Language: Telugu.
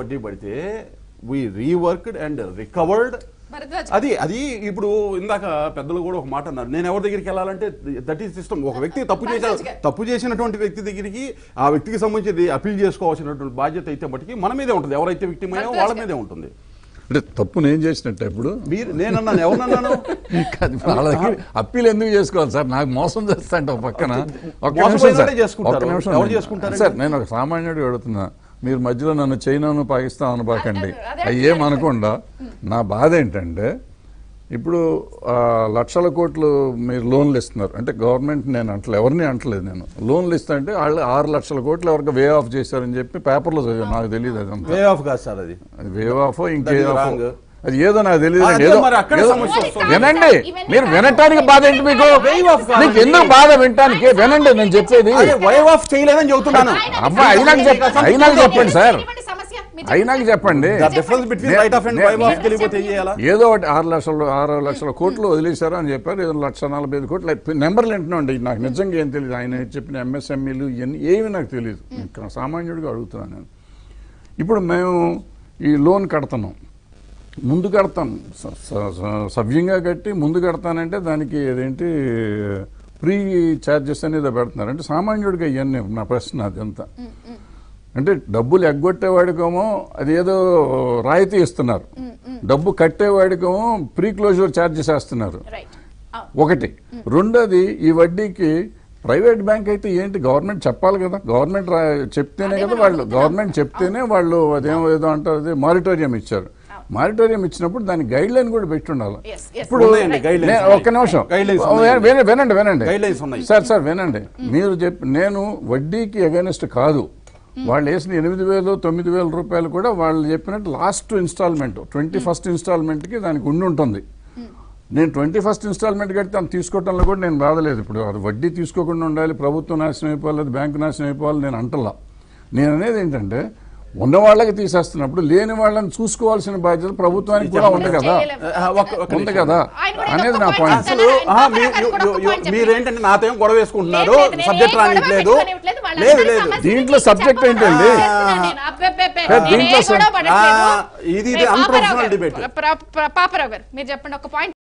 వడ్డీ పడితే we reworked and recovered Bharadwaj అది అది ఇప్పుడు ఇందాక పెద్దలు కూడా ఒక మాట అన్నారు నేను ఎవరి దగ్గరికి వెళ్ళాలంటే దట్ ఈస్ సిస్టమ్ ఒక వ్యక్తి తప్పు చేసిన భరద్వాజ్ గారు. తప్పు చేసినటువంటి వ్యక్తి దగ్గరికి ఆ వ్యక్తికి సంబంధించి అప్పీల్ చేసుకోవాల్సినటువంటి బాధ్యత అయితే మటుకి మన మీదే ఉంటుంది ఎవరైతే వ్యక్తి భరద్వాజ్ వాళ్ళ గారు. మీదే ఉంటుంది అంటే తప్పు నేను చేసినట్టే ఇప్పుడు మీరు నేనన్నాను ఎవరన్నాను కాదు, వాళ్ళ దగ్గర అప్పీల్ ఎందుకు చేసుకోవాలి సార్ నాకు మోసం చేస్తా అంటే ఒక పక్కన ఒక్క మోసం నిమిషం సార్ ఏంటంటే చేసుకుంటారు. ఒక్క నిమిషం ఎవరు నేను- చేసుకుంటారండి? సార్ నేను ఒక సామాన్యుడిగా అడుగుతున్నా మీరు మధ్యలో నన్ను చైనాను పాకిస్తాన్ అనబాకండి అదే- అదే అవి ఏమనకుండా నా బాధ ఏంటంటే ఇప్పుడు ఆ, లక్షల కోట్లు మీరు లోన్లు ఇస్తున్నారు అంటే గవర్నమెంట్ నేను అంటలే ఎవరిని అంటలేదు నేను లోన్లు ఇస్తా అంటే వాళ్ళు ఆరు లక్షల కోట్లు ఎవరికి వే ఆఫ్ చేశారని చెప్పి పేపర్లో చదివాను నాకు తెలియదు అదంతా వే ఆఫ్ కాదు సార్ అది అది వేవ్ ఆఫ్ ఇంకే That is ఆఫ్ wrong. అది ఏదో నాకు తెలియదు అదే ఏదో మరి అక్కడే ఏదో- సమస్య వస్తుంది. వినండి ఇవన్నీ మీరు కాదు. వినటానికి బాధ ఏంటి మీకు Wave off కాదు. మీకు ఎందుకు బాధ వినటానికి వినండి నేను చెప్పేది అదే వే ఆఫ్ చేయలేదని చెబుతున్నాను అబ్బా అయినాక చెప్ప అయినాక చెప్పండి సార్ ఇటువంటి సమస్య మీరు అయినాక చెప్పండి ద డిఫరెన్స్ బిట్వీన్ నే- రైట్ ఆఫ్ అండ్ నే- వై ఆఫ్ తెలియకపోతే ఏం చేయాలా ఏదో ఒకటి ఆరు లక్షలు ఆరు లక్షల కోట్లు వదిలేశారు అని చెప్పారు ఏదో లక్ష నలభై ఐదు కోట్లు అయిపోయి- నెంబర్లు వింటున్నాండి నాకు నిజంగా ఏం తెలియదు ఆయన చెప్పిన ఎంఎస్ఎంఈలు ఇవన్నీ ఏమి నాకు తెలియదు ఇంకా సామాన్యుడిగా అడుగుతున్నాను నేను ఇప్పుడు మేము ఈ లోన్ కడతాం ముందు కడతాం స- స- స- సవ్యంగా కట్టి ముందు కడతానంటే దానికి అదేంటి ప్రీ ఛార్జెస్ అనేది పెడుతున్నారు అంటే సామాన్యుడిగా ఇవన్నీ నా ప్రశ్న అదంతా అంటే డబ్బులు ఎగ్గొట్టేవాడికేమో అదేదో రాయితీ ఇస్తున్నారు డబ్బు కట్టేవాడికేమో ప్రీ క్లోజర్ ఛార్జెస్ వేస్తున్నారు రైట్ ఒకటి రెండోది ఈ వడ్డీకి ప్రైవేట్ బ్యాంక్ అయితే ఏంటి గవర్నమెంట్ చెప్పాలి కదా గవర్నమెంట్ రా- చెప్తేనే అదే కదా మనం వాళ్ళు అడుగుతున్నాం. గవర్నమెంట్ చెప్తేనే వాళ్ళు అదేమో ఏదో అంటారు అదే మారిటోరియం ఇచ్చారు మారిటోరియం ఇచ్చినప్పుడు దానికి గైడ్ లైన్ కూడా పెట్టి ఉండాలి Yes, yes. ఇప్పుడు ఉన్నాయండి, guidelines నే- ఉన్నాయి. ఒక్క నిమిషం Guidelines ఓ, ఉన్నాయి. వినండి, వినండి వినండి Guidelines ఉన్నాయి. సార్ సార్ వినండి మీరు చెప్పి నేను వడ్డీకి అగైనెస్ట్ కాదు వాళ్ళు వేసిన ఎనిమిది వేలు తొమ్మిది వేల రూపాయలు కూడా వాళ్ళు చెప్పినట్టు లాస్ట్ ఇన్స్టాల్మెంట్ ట్వంటీ ఫస్ట్ ఇన్స్టాల్మెంట్కి దానికి ఉండి ఉంటుంది నేను ట్వంటీ ఫస్ట్ ఇన్స్టాల్మెంట్ కడితే అంత తీసుకోవటంలో కూడా నేను బాధలేదు ఇప్పుడు అది వడ్డీ తీసుకోకుండా ఉండాలి ప్రభుత్వం నాశనం అయిపోవాలి అది బ్యాంకు నాశనం అయిపోవాలి నేను అంటలా నేను అనేది ఏంటంటే ఉన్న వాళ్ళకి తీసేస్తున్నప్పుడు లేని వాళ్ళని చూసుకోవాల్సిన బాధ్యత ప్రభుత్వానికి కూడా ఉంది కదా ఆ, ఒక్క- ఒక్క ఉంది నిమిషం. కదా ఆయన కూడా అనేది ఏదో నా ఒక పాయింట్ point అసలు ఆయన ఆహా, ఆయన మీ- ఆయన యు- కూడా యు- ఒక యు- point మీరేంటంటే నాతో ఏం గొడవ వేసుకుంటున్నారు లేదు, లేదు, సబ్జెక్ట్ నేను రానిట్లేదు గొడవ పెట్టుకోనివ్వట్లేదు, వాళ్ళందరి లేదు లేదు సమస్యలు దీంట్లో మీకు subject చెప్పకుండా ఏంటండి? చేస్తున్నాను నేను. అబ్బబ్బబ్బే, ఏ, నేను దీంట్లో ఏ గొడవ సబ్- పడట్లేదు. ఆ, ఇది- ఇది ఏ, పాపారావు unprofessional గారు, debate. ప్ర- ప్ర- పాపారావు గారు మీరు చెప్పండి ఒక పాయింట్